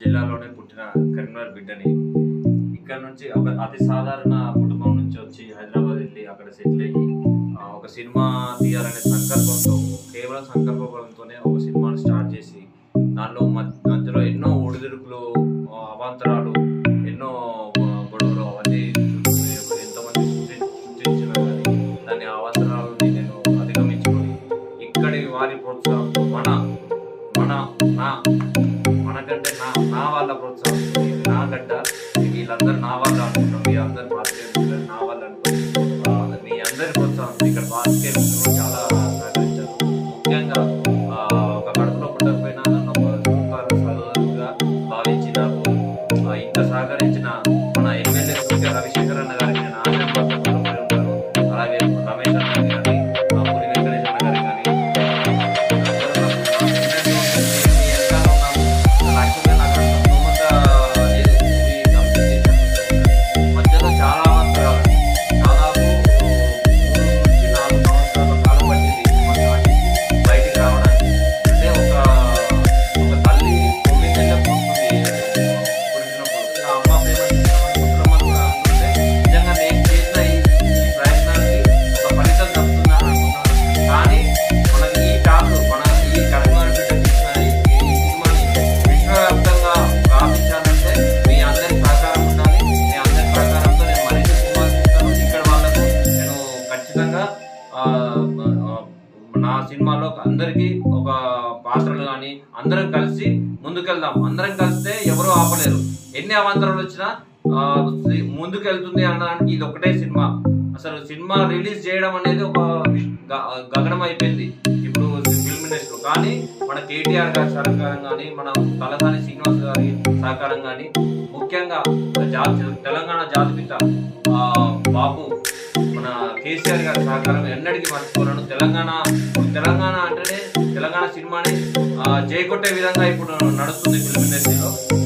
జిల్లాలోనే పుట్టిన కరీంనగర్ బిడ్డని ఇక్కడ నుంచి ఒక అతి సాధారణ కుటుంబం నుంచి వచ్చి హైదరాబాద్ వెళ్ళి అక్కడ సెటిల్ అయ్యి ఆ, ఒక సినిమా తీయాలనే సంకల్పంతో కేవలం సంకల్పంతోనే ఒక సినిమాను స్టార్ట్ చేసి దానిలో మధ్య- మధ్యలో ఎన్నో ఒడిదుడుకులు ఆ, అవాంతరాలు ఎన్నో ఆ, గొడవలు అవన్నీ ఎంతమంది సృష్టి- సృష్టించిన కానీ దాని అవాంతరాలని నేను అధిగమించుకొని ఇక్కడి వారి ప్రోత్సాహంతో మన మన నా మనకంటే నా నా వాళ్ళ ప్రోత్సాహం ఇది నా గడ్డ ఇది వీళ్ళందరూ నా వాళ్ళు అనుకుంటాం మీ అందరు పాత్రికేయులు నా వాళ్ళు అనుకుంటాం ఆ, మీ అందరి ప్రోత్సాహం ఇక్కడ పాత్రికేయులు చాలా సహకరించారు ముఖ్యంగా ఆ, ఒక కడుపులో పుట్టకపోయినా నన్ను ఒక సహకార సహోదరుడిగా భావించి నాకు ఆ, ఇంత సహకరించిన మన ఎమ్మెల్యే సూర్య రవిశంకర్ అన్న గారికి నేను ఆశీర్వాదాలు ఉంటాను అలాగే రమేష్ అన్న గారి ఆ, పురి వెంకటేష్ అన్న గారికి కానీ మధ్యలో చాలా మంత్రాలు దాదాపు మూడు నుంచి నాలుగు సంవత్సరాల కాలం పట్టింది మా నాటి బయటికి రావడానికి అంటే ఒక ఒక తల్లి తొమ్మిది నెలల పుట్టింది పుట్టినప్పుడు ఆ అమ్మ ప్రేమ పుత్రమ్మని కూడా అనుకుంటే నిజంగా నేను చేసిన ఈ ఈ ప్రయత్నానికి ఒక ఫలితం దక్కుతుందని అనుకున్నాను కానీ మనకి ఈ టాక్ మన ఈ కరీంనగర్ బిడ్డ తీసిన ఈ ఈ సినిమాని విశ్వవ్యాప్తంగా వ్యాపించాలంటే మీ అందరి సహకారం ఉండాలి మీ అందరి సహకారంతో నేను మరిన్ని సినిమాలు తీస్తాను ఇక్కడ వాళ్ళకు నేను ఖచ్చితంగా ఆ, ఆ, నా సినిమాలో అందరికీ ఒక పాత్రలు కానీ అందరం కలిసి ముందుకెళ్దాం అందరం కలిస్తే ఎవరు ఆపలేరు ఎన్ని అవాంతరాలు వచ్చినా ఆ, ముందుకెళ్తుంది అనడానికి ఇది ఒకటే సినిమా అసలు సినిమా రిలీజ్ చేయడం అనేది ఒక వి- గ- గగనం అయిపోయింది ఇప్పుడు ఫిల్మ్ ఇండస్ట్రీ కానీ మన కేటీఆర్ గారి సహకారం కానీ మన తలసాని శ్రీనివాస్ గారి సహకారం కానీ ముఖ్యంగా జాతి తెలంగాణ జాతిపిత ఆ, బాబు మన కేసీఆర్ గారి సహకారం ఎన్నటికీ మర్చిపోలేను తెలంగాణ ఇప్పుడు తెలంగాణ అంటేనే తెలంగాణ సినిమాని ఆ, జైకొట్టే విధంగా ఇప్పుడు నడుస్తుంది ఫిల్మ్ ఇండస్ట్రీలో